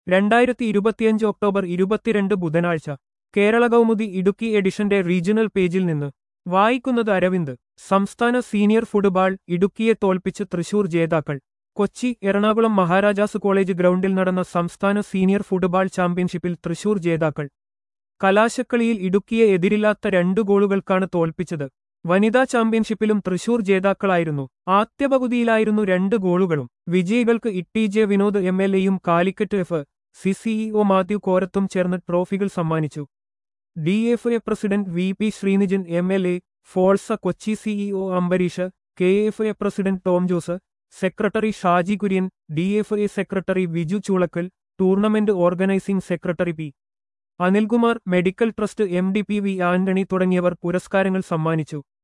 രണ്ടായിരത്തി ഇരുപത്തിയഞ്ച് ഒക്ടോബർ ഇരുപത്തിരണ്ട് ബുധനാഴ്ച കേരള കൗമുദി ഇടുക്കി എഡിഷന്റെ റീജിയണൽ പേജിൽ നിന്ന് വായിക്കുന്നത് അരവിന്ദ് സംസ്ഥാന സീനിയർ ഫുട്ബാൾ ഇടുക്കിയെ തോൽപ്പിച്ച് തൃശൂർ ജേതാക്കൾ കൊച്ചി എറണാകുളം മഹാരാജാസ് കോളേജ് ഗ്രൗണ്ടിൽ നടന്ന സംസ്ഥാന സീനിയർ ഫുട്ബാൾ ചാമ്പ്യൻഷിപ്പിൽ തൃശൂർ ജേതാക്കൾ കലാശക്കളിയിൽ ഇടുക്കിയെ എതിരില്ലാത്ത രണ്ടു ഗോളുകൾക്കാണ് തോൽപ്പിച്ചത് വനിതാ ചാമ്പ്യൻഷിപ്പിലും തൃശൂർ ജേതാക്കളായിരുന്നു ആദ്യ പകുതിയിലായിരുന്നു രണ്ട് ഗോളുകളും വിജയികൾക്ക് T J Vinod M L എയും Calicut F C CEO Mathew കോരത്തും ചേർന്ന് ട്രോഫികൾ സമ്മാനിച്ചു D F A president V P Sreenijan M L A ഫോൾസ Kochi CEO Ambareesh K F A president Tom Jose secretary Shaji Kurian D F A secretary Viju Choolakkal tournament organising secretary P Anilkumar medical trust M D P V Antony തുടങ്ങിയവർ പുരസ്കാരങ്ങൾ സമ്മാനിച്ചു